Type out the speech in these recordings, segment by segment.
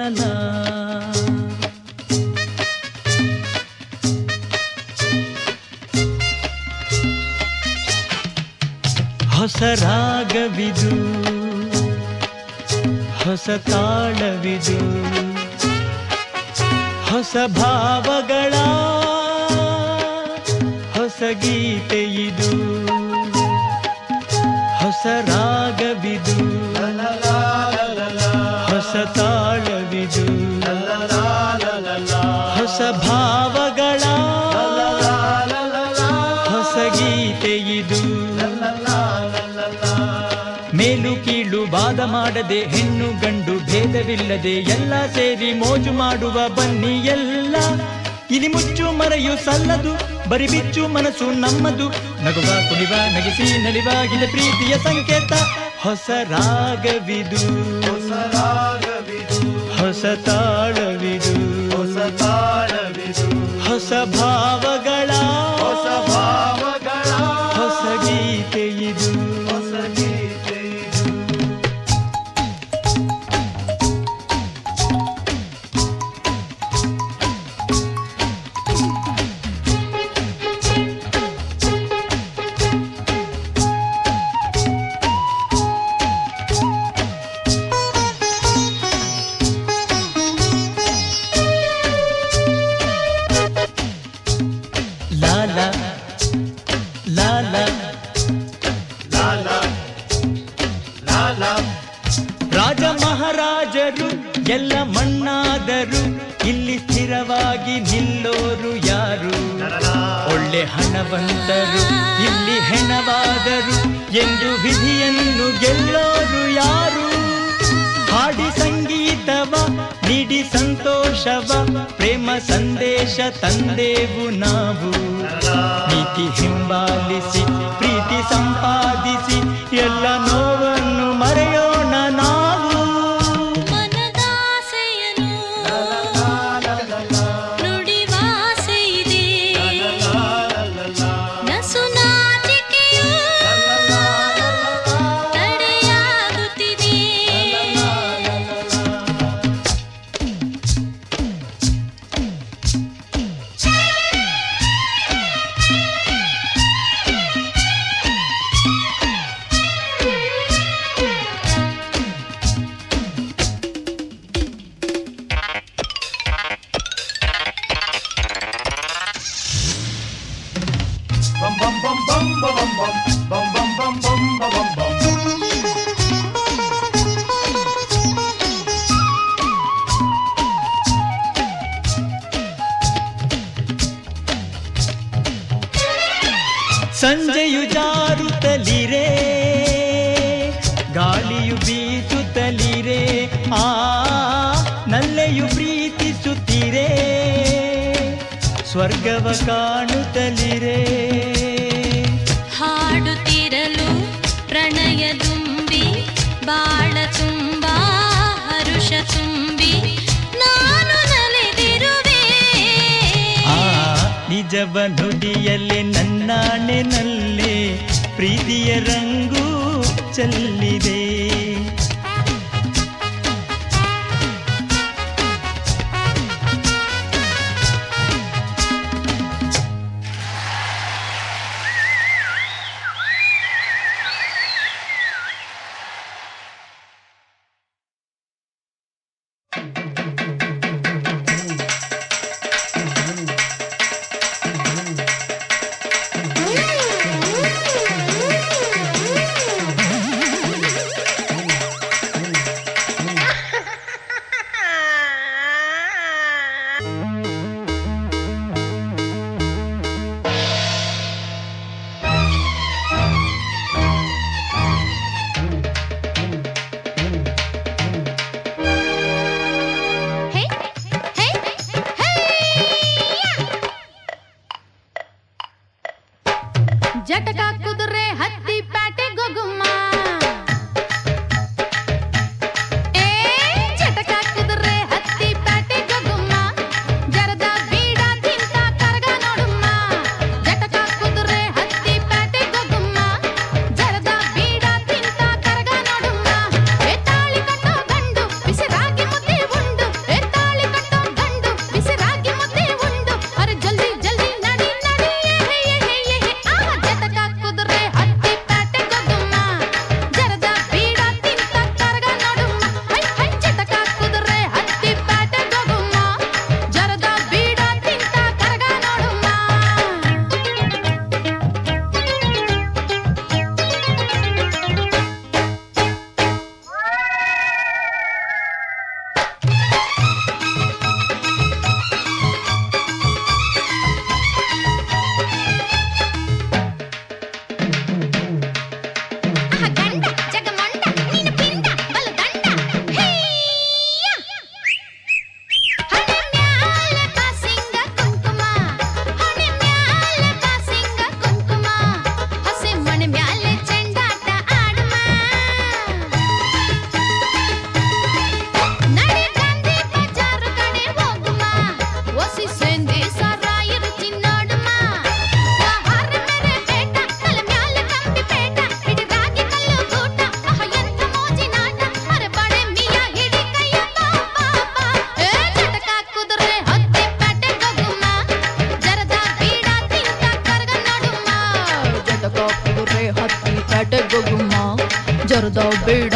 ಲಲಲ ಹೊಸ ರಾಗವಿದು ಹೊಸ ತಾಳವಿದು ಹೊಸ ಭಾವಗಳ ಹೊಸ ಗೀತೆ ಇದು ಹೊಸ ರಾಗವಿದು ಹೊಸ ತಾಳವಿದು ಹೊಸ ಭಾವಗಳ ಹೊಸ ಗೀತೆ ಇದು ಮೇಲು ಕೀಳು ವಾದ ಮಾಡದೆ ಹೆಣ್ಣು ಗಂಡು ಭೇದವಿಲ್ಲದೆ ಎಲ್ಲ ಸೇರಿ ಮೋಜು ಮಾಡುವ ಬನ್ನಿ ಎಲ್ಲ ಇಲಿ ಮುಚ್ಚು ಮರೆಯು ಸಲ್ಲದು ಬರಿ ಬಿಚ್ಚು ಮನಸ್ಸು ನಮ್ಮದು ನಗುವ ಕುಣಿವ ನಗಿಸಿ ನಲಿವಾಗಿದೆ ಪ್ರೀತಿಯ ಸಂಕೇತ ಹೊಸ ರಾಗವಿದು ಹೊಸ ತಾಳವಿದು ಹೊಸ ಭಾವಗಳ ಹೊಸ ಗೀತೆ ಇದು ಲಾಲ ಲಾಲ ರಾಜ ಮಹಾರಾಜರು ಎಲ್ಲ ಮಣ್ಣಾದರು ಇಲ್ಲಿ ಸ್ಥಿರವಾಗಿ ನಿಲ್ಲೋರು ಯಾರು ಒಳ್ಳೆ ಹಣವಂತರು ಇಲ್ಲಿ ಹೆಣವಾದರು ಎಂದು ವಿಧಿಯನ್ನು ಗೆಲ್ಲೋರು ಯಾರು ಹಾಡಿ ಸಂಗೀತವ ನೀಡಿ ಸಂತೋಷವ ಪ್ರೇಮ ಸಂದೇಶ ತಂದೆವು ನಾವು ನೀತಿ ಹಿಂಬಾಲಿಸಿ ಪ್ರೀತಿ ಸಂಪಾದಿಸಿ ಎಲ್ಲ ನೋವನ್ನು ಮರೆಯೋಣ ನಾವು ಮನದಾಸೆಯನು ನುಡಿವಾಸೆಯಿದೆ ನಸು ನಾಚಿಕೆಯು ತಡೆಯಾಗುತ್ತಿದೆ ಸಂಜೆಯು ಜಾರುತ್ತಲಿರೆ ಗಾಳಿಯು ಬೀಸುತ್ತಲಿರೆ ಆ ನಲ್ಲೆಯು ಪ್ರೀತಿಸುತ್ತಿರೆ ಸ್ವರ್ಗವ ಕಾಣುತ್ತಲಿರೆ ಹಾಡುತ್ತಿರಲು ಪ್ರಣಯ ತುಂಬಿ ಬಾಳ ತುಂಬ ಹರುಷ ತುಂಬಿ ನಾನು ನಲಿದಿರುವೆ ಆ ನಿಜವ ನುಡಿಯಲ್ಲೇ ನನ್ನಾಣೆನಲ್ಲೇ ಪ್ರೀತಿಯ ರಂಗು ಚೆಲ್ಲಿದೆ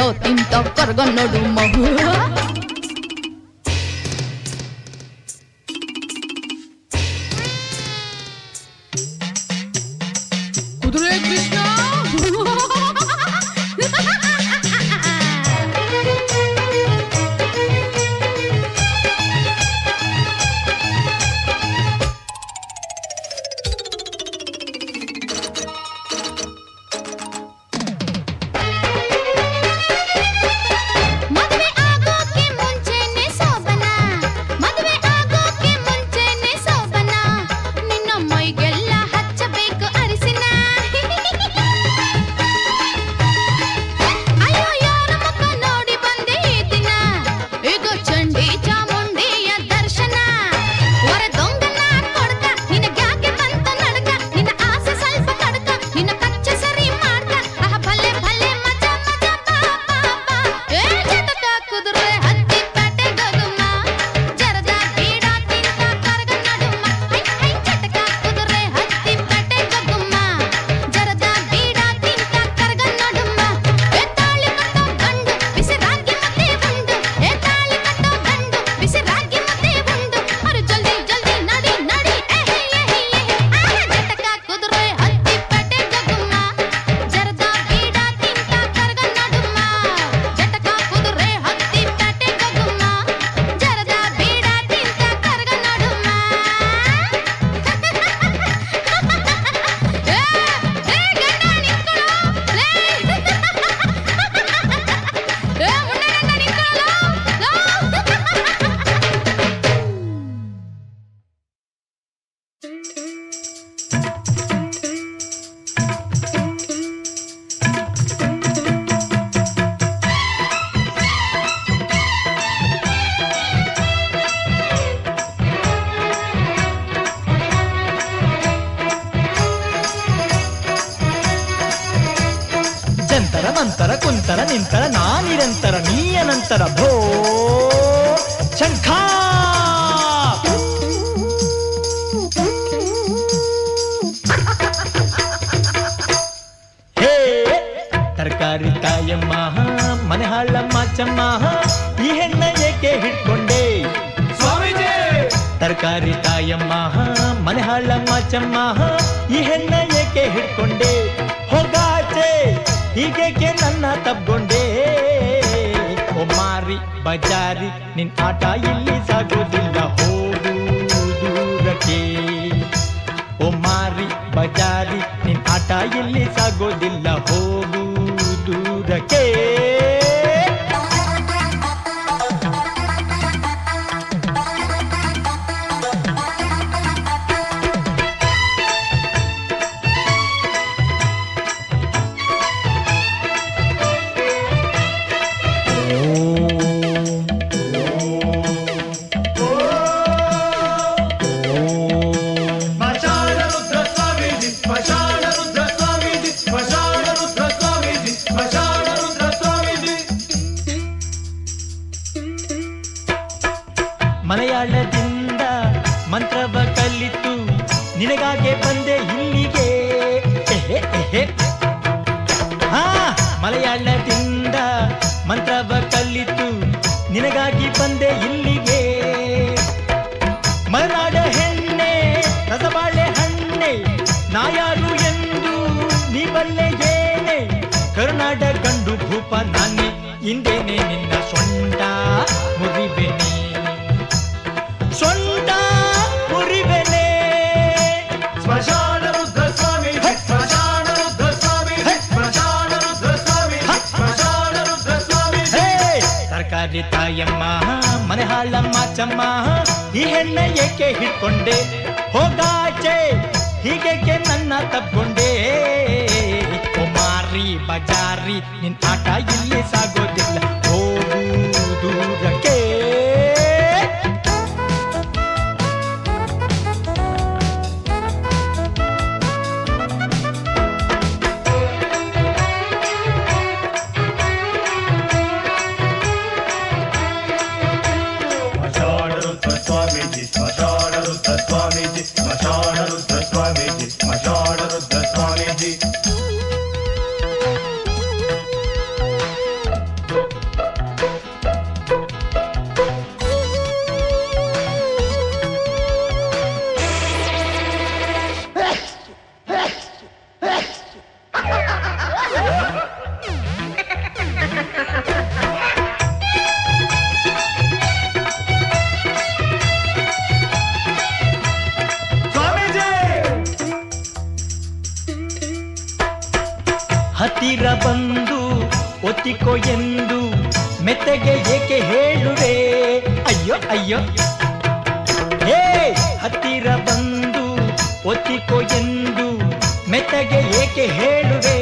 ತಿಂತ ಕರ್ಗ ನೋಡು ಮಹು ಕುದುರೆ ಕೃಷ್ಣ ಮದುವೆ ಆಗೋಕೆ ಮುಂಚೆನೆ ಸೋಬನ ಮದುವೆ ಆಗೋಕೆ ಮುಂಚೆನೆ ಸೋಬನ ನಿನ್ನ ಮೈಗೆಲ್ಲ ಹಚ್ಚಬೇಕು ಅರಿಸಿನ ಅಯ್ಯೋ ಯಾರ ಮುಖ ನೋಡಿ ಬಂದೆ ಈ ದಿನ ಇದು ಚಂಡಿ ಚಾಮುಂಡಿಯ ದರ್ಶನ ಹೊರ ದೊಂಗನ ಕೊಡ್ಕ ನಿನಗ್ಯಾಕೆ ಬಂತ ನಡ್ಕ ನಿನ್ನ ಆಸೆ ಸ್ವಲ್ಪ ತಡ್ಕ ನಿನ್ನ ಕಚ್ಚ ಸರಿ ಮಾಡ್ಕ ಆಹ ಭಲೆ ಭಲೆ ಮಜಾ ಮಜಾ ಬಾ ಬಾ ಬಾ ಏ ಜಟಕ ಕುದುರೆ ಹತ್ತಿ ಪೇಟೆ ಗಗುಮ ಜರದ ಬೀಡ ತಿಂತ ಕರಗ ನಡುಮ ಹೈ ಹೈ ಜಟಕ ಕುದುರೆ ಹತ್ತಿ ಪೇಟೆ ಗಗುಮ ಜರದ ಬೀಡ ತಿಂತ ಕರಗ ನಡುಮ ಏ ತಾಳಿ ಕಟ್ಟೋ ಗಂಡು ಬಿಸಿರಾಗಿ ಮತ್ತೆ ಉಂಡು ಏ ತಾಳಿ ಕಟ್ಟೋ ಗಂಡು ಬಿಸಿರಾಗಿ ಮತ್ತೆ ಉಂಡು ಅರೆ ಜಲ್ದಿ ಜಲ್ದಿ ನಡಿ ನಡಿ ಏ ಹೇ ಏ ಹೇ ಏ ಹೇ ಆಹ ಜಟಕ ಕುದುರೆ ಹತ್ತಿ ಪೇಟೆ ಗಗುಮ ಜರದ ಬೀಡ ತಿಂತ ಕರಗ ನಡುಮ ಜಟಕ ಕುದುರೆ ಹತ್ತಿ ಪೇಟೆ ಗಗುಮ ಜರದ ಬೀಡ ತಿಂತ ಕರಗ ನಡುಮ ಏ ಏ ಗಂಡ ನಿಂತ್ಕೊಳ್ಳೋ ಲೇ ಏ ಮುಂಡೆ ಗಂಡ ನಿಂತ್ಕೊಳ್ಳೋ ಲೋ ಜಂತರ ಮಂತರ ಕುಂತರ ನಿಂತರ ನಾನಿರಂತರ ನೀಯ ನಂತರ ಭೋ ಶಂಖ ಹೇ ತರಕಾರಿ ತಾಯಮ್ಮ ಮನೆ ಹಾಳಮ್ಮ ಚಮ್ಮ ಈ ಹೆಣ್ಣ ಏಕೆ ಹಿಡ್ಕೊಂಡೆ ಸ್ವಾಮೀಜಿ ತರಕಾರಿ ತಾಯಮ್ಮ ಮನೆ ಹಾಳಮ್ಮ ಚಮ್ಮ ಈ ಹೆಣ್ಣ ಏಕೆ ಹಿಡ್ಕೊಂಡೆ ಹೋಗಾಚೆ ಹೀಗೇಕೆ ನನ್ನ ತಬ್ಗೊಂಡೆ ಓ ಮಾರಿ ಬಜಾರಿ ನಿನ್ ಆಟ ಇಲ್ಲಿ ಸಾಗೋದಿಲ್ಲ ಹೋಗು ದೂರಕ್ಕೆ ಓ ಮಾರಿ ಬಜಾರಿ ನಿನ್ ಆಟ ಇಲ್ಲಿ ಸಾಗೋದಿಲ್ಲ ಹೋಗು ದೂರಕ್ಕೆ ಸ್ಮಶಾನ ರುದ್ರ ಸ್ವಾಮೀಜಿ ಸ್ಮಶಾನ ರುದ್ರ ಸ್ವಾಮೀಜಿ ಸ್ಮಶಾನ ರುದ್ರ ಸ್ವಾಮೀಜಿ ಸ್ಮಶಾನ ರುದ್ರ ಸ್ವಾಮೀಜಿ ಮಲಯಾಳದಿಂದ ಮಂತ್ರವ ಕಲಿತು ನಿನಗಾಗೆ ಬಂದೆ ಇಲ್ಲಿಗೆ ಎಹೆ, ಎಹೆ. ಹಾ ಮಲಯಾಳದಿಂದ ಮಂತ್ರವ ಕಲಿತು ನಿನಗಾಗಿ ಬಂದೆ ಇಲ್ಲಿಗೆ ಮಲೆನಾಡ ಹೆಣ್ಣೆ ರಸಬಾಳೆ ಹಣ್ಣೆ ನಾಯಾರು ಎಂದು ನೀ ಬಲ್ಲೆ ಏನೆ ಕರುನಾಡ ಗಂಡು ಭೂಪ ನಾನೇ ಇಂದೇನೆ ನಿನ್ನ ಸೊಂಟ ಮುರಿಬೆನೆ ಸೊಂಟ ಮುರಿಬೆನೆ ಸ್ಮಶಾನ ರುದ್ರ ಸ್ವಾಮೀಜಿ ಸ್ಮಶಾನ ರುದ್ರ ಸ್ವಾಮೀಜಿ ಸ್ಮಶಾನ ರುದ್ರ ಸ್ವಾಮೀಜಿ ಸ್ಮಶಾನ ರುದ್ರ ಸ್ವಾಮೀಜಿ ಹೇ ತರಕಾರಿ ತಾಯಮ್ಮ ಮನೆ ಹಾಳಮ್ಮ ಚಮ್ಮ ಈ ಹೆಣ್ಣ ಏಕೆ ಹಿಡ್ಕೊಂಡೆ ಹೋಗಾಚೆ ಹೀಗೇಕೆ ನನ್ನ ತಬ್ಕೊಂಡೆ ಓ ಮಾರಿ ಬಜಾರಿ ನಿನ್ ಆಟ ಇಲ್ಲಿ ಸಾಗೋದಿಲ್ಲ ಹೋಗು ದೂರಕ್ಕೆ ಸ್ಮಶಾನ ರುದ್ರ ಸ್ವಾಮೀಜಿ ಸ್ಮಶಾನ ರುದ್ರ ಸ್ವಾಮೀಜಿ ಸ್ಮಶಾನ ರುದ್ರ ಸ್ವಾಮೀಜಿ ಸ್ಮಶಾನ ರುದ್ರ ಸ್ವಾಮೀಜಿ ಒತ್ತಿಕೋ ಎಂದು ಮೆತ್ತಗೆ ಏಕೆ ಹೇಳುವೆ ಅಯ್ಯೋ ಅಯ್ಯೋ ಹೇ ಹತ್ತಿರ ಬಂದು ಒತ್ತಿಕೋ ಎಂದು ಮೆತ್ತಗೆ ಏಕೆ ಹೇಳುವೆ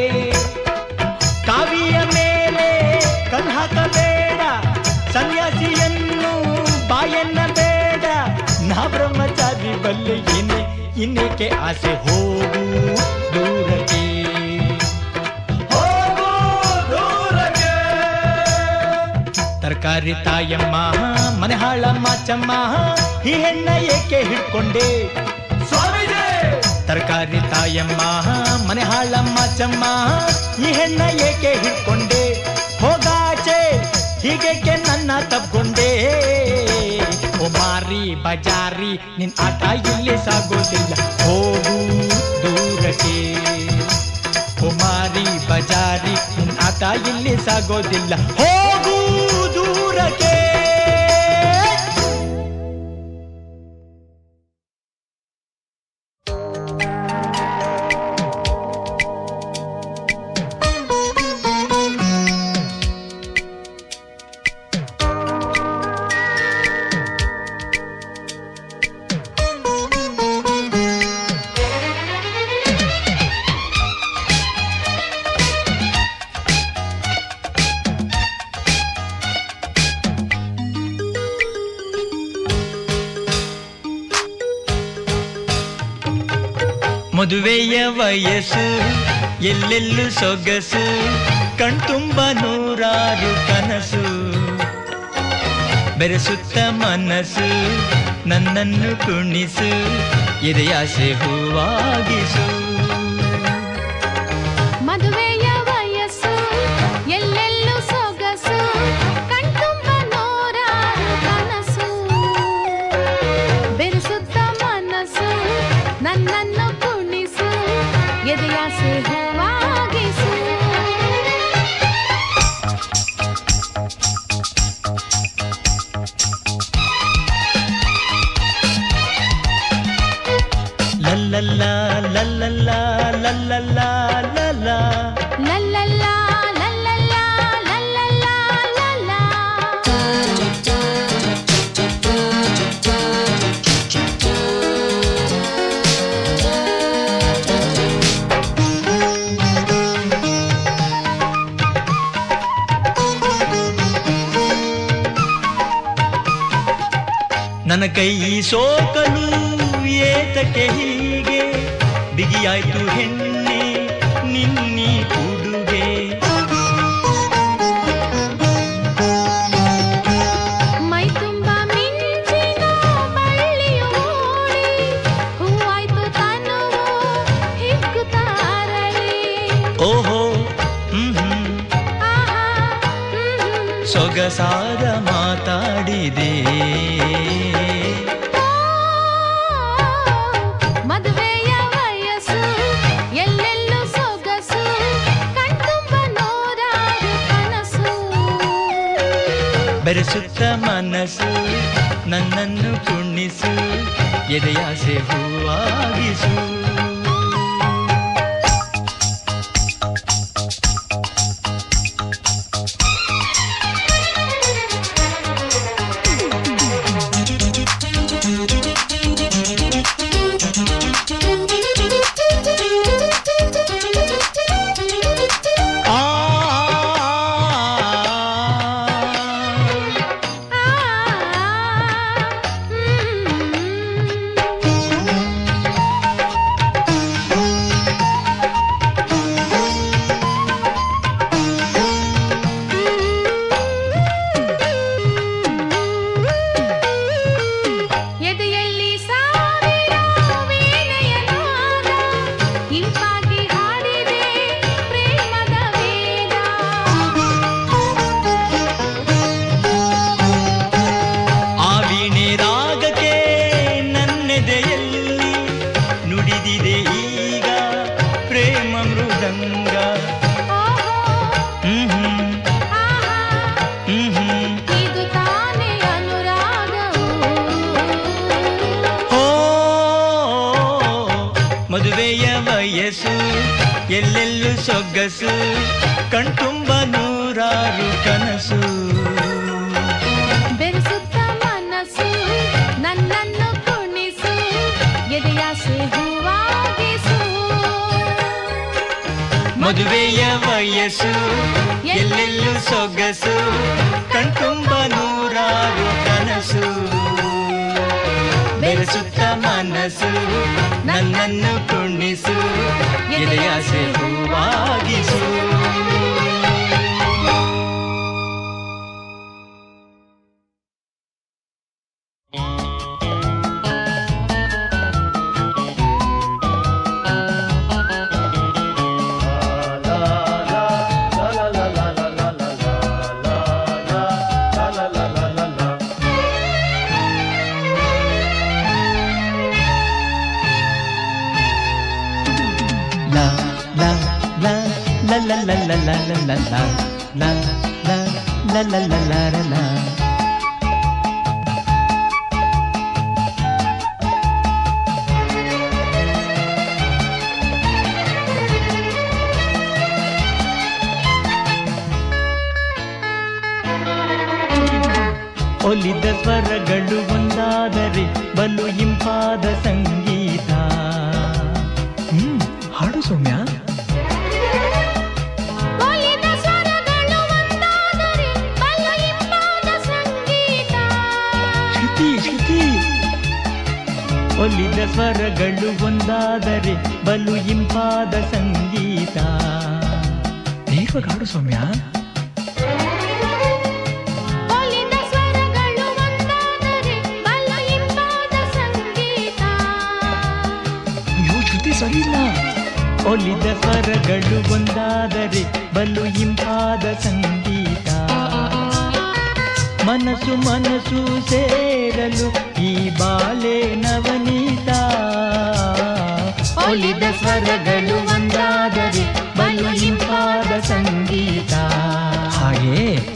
ಕಾವಿಯ ಮೇಲೆ ಕಣ್ಹಾಕಬೇಡ ಸನ್ಯಾಸಿಯನ್ನು ಬಾಯನ್ನ ಬೇಡ ನಾ ಬ್ರಹ್ಮಚಾರಿ ಬಲ್ಲೆ ಏನೇ ಇನ್ನೇಕೆ ಆಸೆ ಹೋಗು ದೂರಕ್ಕೆ ಹೋಗು ದೂರಕ್ಕೆ ತರಕಾರಿ ತಾಯಮ್ಮ ಮನೆ ಹಾಳಮ್ಮ ಚಮ್ಮ ಈ ಹೆಣ್ಣ ಏಕೆ ಹಿಡ್ಕೊಂಡೆ ಸ್ವಾಮೀಜಿ ತರಕಾರಿ ತಾಯಮ್ಮ ಮನೆ ಹಾಳಮ್ಮ ಚಮ್ಮ ಈ ಹೆಣ್ಣ ಏಕೆ ಹಿಡ್ಕೊಂಡೆ ಹೋಗಾಚೆ ಹೀಗೇಕೆ ನನ್ನ ತಪ್ಕೊಂಡೆ ಓ ಮಾರಿ ಬಜಾರಿ ನಿನ್ ಆಟ ಇಲ್ಲಿ ಸಾಗೋದಿಲ್ಲ ಹೋಗು ದೂರಕ್ಕೆ ಓ ಮಾರಿ ಬಜಾರಿ ನಿನ್ ಆಟ ಇಲ್ಲಿ ಸಾಗೋದಿಲ್ಲ ಹೋಗು ದೂರಕ್ಕೆ ಮದುವೆಯ ವಯಸ್ಸು ಎಲ್ಲೆಲ್ಲೂ ಸೊಗಸು ಕಣ್ತುಂಬ ನೂರಾರು ಕನಸು ಬೆರೆಸುತ್ತ ಮನಸ್ಸು ನನ್ನನ್ನು ಕುಣಿಸು ಎದೆಯಾಸೆ ಹೂವಾಗಿಸು ಮದುವೆಯ ವಯಸ್ಸು ಎಲ್ಲೆಲ್ಲೂ ಸೊಗಸು ಕಣ್ತುಂಬ ನೂರಾರು ಕನಸು ಬೆರೆಸುತ್ತ ಮನಸ್ಸು ನನ್ನನ್ನು ಕುಣಿಸು ಎದೆಯಾಸೆ ಹೂವಾಗಿಸು ಲಲ್ಲಲ್ಲ ಲಲ್ಲಲ್ಲ ಲಲ್ಲಲ್ಲ ಲಲ್ಲ ಲಲ್ಲಲ್ಲ ಲಲ್ಲಲ್ಲ ಲಲ್ಲಲ್ಲ ಲಲ್ಲ ನನ್ನ ಕೈ ಸೋಕಲು ಏತಕ್ಕೆ ಹೀಗೆ ಬಿಗಿಯಾಯ್ತು ಹೆಣ್ಣೆ ನಿನ್ನಿ ಉಡುಗೆ ಮೈ ತುಂಬ ಮಿಂಚಿನ ಬಳ್ಳಿಯು ಮೂಡಿ ಹೂವಾಯ್ತು ತನುವು ಹಿಗ್ಗುತ್ತಾರಳಿ ಓಹೋ ಹ್ಮ್ ಹ್ಮ್ ಆಹಾ ಹ್ಮ್ ಸೊಗಸಾದ ಮಾತಾಡಿದೆ ಮದುವೆಯ ವಯಸ್ಸು ಎಲ್ಲೆಲ್ಲೂ ಸೊಗಸು ಕಣ್ತುಂಬ ನೂರಾರು ಕನಸು ಬೆರೆಸುತ್ತ ಮನಸ್ಸು ನನ್ನನ್ನು ಕುಣಿಸು ಎದೆಯಾಸೆ ಹೂವಾಗಿಸು ಆ ಎದೆಯಲ್ಲಿ ಸಾವಿರ ವೀಣೆಯ ನಾದ ಇಂಪಾಗಿ ಹಾಡಿದೆ ಪ್ರೇಮದ ವೇದ ಆ ವೀಣೆ ರಾಗಕ್ಕೆ ನನ್ನೆದೆಯಲ್ಲಿ ನುಡಿದಿದೆ ಈಗ ಪ್ರೇಮ ಮೃದಂಗ ಓಹೋ ಹ್ಮ್ ಹ್ಮ್ ಆಹಾ ಹ್ಮ್ ಹ್ಮ್ ಇದು ತಾನೇ ಅನುರಾಗವು ಓ ಮದುವೆಯ ವಯಸ್ಸು ಎಲ್ಲೆಲ್ಲೂ ಸೊಗಸು ಕಣ್ತುಂಬ ನೂರಾರು ನೂರಾರು ಕನಸು ಬೆರೆಸುತ್ತ ಮನಸ್ಸು ನನ್ನನ್ನು ಕುಣಿಸು ಎದೆಯಾಸೆ ಹೂವಾಗಿಸು ಮದುವೆಯ ವಯಸ್ಸು ಎಲ್ಲೆಲ್ಲೂ ಸೊಗಸು ಕಣ್ತುಂಬ ನೂರಾರು ಕನಸು ಬೆರೆಸುತ್ತ ಮನಸ್ಸು ನನ್ನನ್ನು ಕುಣಿಸು ಎದೆಯಾಸೆ ಹೂವಾಗಿಸು la la la la la la la la la la la la la la la la la la la ಒಲಿದ ಸ್ವರಗಳು ಒಂದಾದರೆ ಬಲು ಇಂಪಾದ ಸಂಗೀತ ಹ್ಮ್ ಹಾಡು ಸೌಮ್ಯ ಒಲಿದ ಸ್ವರಗಳು ಒಂದಾದರೆ ಬಲು ಇಂಪಾದ ಸಂಗೀತ ಶ್ರುತಿ ಶ್ರುತಿ ಒಲಿದ ಸ್ವರಗಳು ಒಂದಾದರೆ ಬಲು ಇಂಪಾದ ಸಂಗೀತ ನೇರವಾಗಿ ಹಾಡು ಸೌಮ್ಯ ಒಲಿದ ಸ್ವರಗಳು ಒಂದಾದರೆ ಬಲು ಇಂಪಾದ ಸಂಗೀತ ಅಯ್ಯೋ ಶ್ರುತಿ ಸರಿ ಇಲ್ಲ ಒಲಿದ ಸ್ವರಗಳು ಒಂದಾದರೆ ಬಲು ಇಂಪಾದ ಸಂಗೀತ ಮನಸ್ಸು ಮನಸ್ಸು ಸೇರಲು ಈ ಬಾಳೆ ನವನೀತ ಒಲಿದ ಸ್ವರಗಳು ಒಂದಾದರೆ ಬಲು ಇಂಪಾದ ಸಂಗೀತ ಹಾಗೆ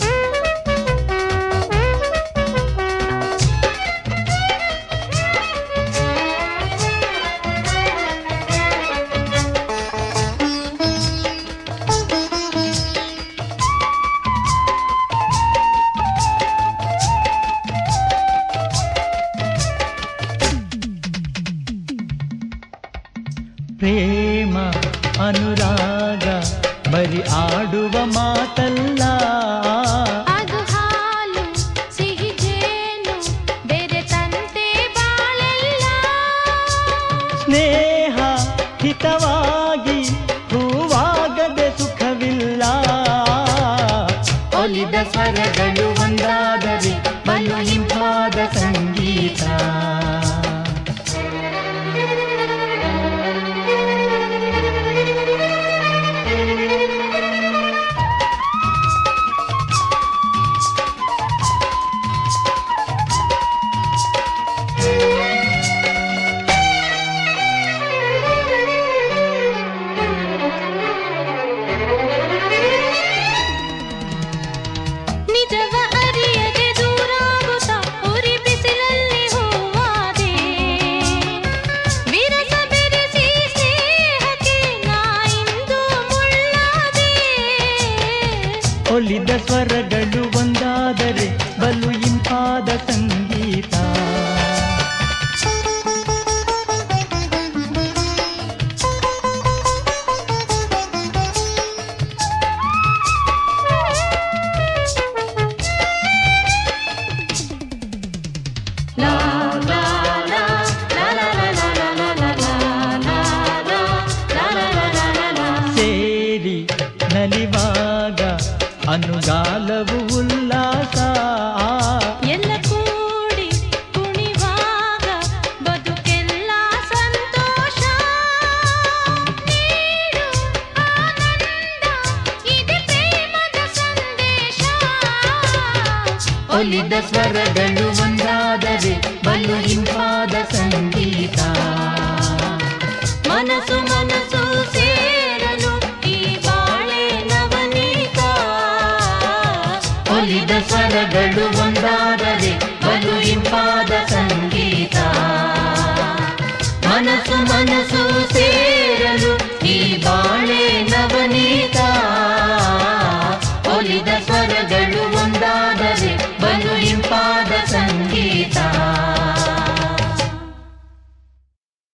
ಪ್ರೇಮ ಅನುರಾಗ ಬರಿ ಆಡುವ ಮಾತಲ್ಲ ಅದು ಹಾಲು ಸಿಹಿ ಜೇನು ಬೇರೆ ತಂತೆ ಬಾಳೆಲ್ಲ ಸ್ನೇಹ ಹಿತವಾಗಿ ಹೂವಾಗದೆ ಸುಖವಿಲ್ಲ ಒಲಿದ ಸ್ವರಗಳು ಒಂದಾದರೆ ಬಲು ಇಂಪಾದ ಸಂಗೀತ ನಿಜವ ಅರಿಯದೆ ದೂರಾಗುತ್ತ ಉರಿ ಬಿಸಿಲಲ್ಲಿ ಹೂವಾದೆ ವಿರಸ ಬೆರೆಸಿ ಸ್ನೇಹಕ್ಕೆ ನಾ ಇಂದು ಮುಳ್ಳಾದೆ ಒಲಿದ ಸ್ವರಗಳು ಒಂದಾದರೆ ಬಲು ಇಂಪಾದ ಸಂಗೀತ ಲಾ ಲಾ ಲಾ ಲಾ ಲಾ ಲಾ ಲಾ ಲಾ ಲಾ ಲಾ ಲಾ ಲಾ ಲಾ ಲಾ ಲಾ ಲಾ ಲಾ ಸೇರಿ ನಲಿವಾಗ ಅನುಗಾಲವು ಉಲ್ಲಾಸ ಎಲ್ಲ ಕೂಡಿ ಕುಣಿವಾಗ ಬದುಕೆಲ್ಲ ಸಂತೋಷ ನೀಡು ಆನಂದ ಇದೆ ಪ್ರೇಮದ ಸಂದೇಶ ಒಲಿದ ಸ್ವರಗಳು ಒಂದಾದರೆ ಬಲು ಇಂಪಾದ ಸಂಗೀತ ಮನಸ್ಸು ಮನಸ್ಸು ಸೇರಲು ಈ ಬಾಳೆ ನವನೀತ ಒಲಿದ ಸ್ವರಗಳು ಒಂದಾದರೆ ಬಲು ಇಂಪಾದ ಸಂಗೀತ ಮನಸ್ಸು ಮನಸ್ಸು ಸೇರಿ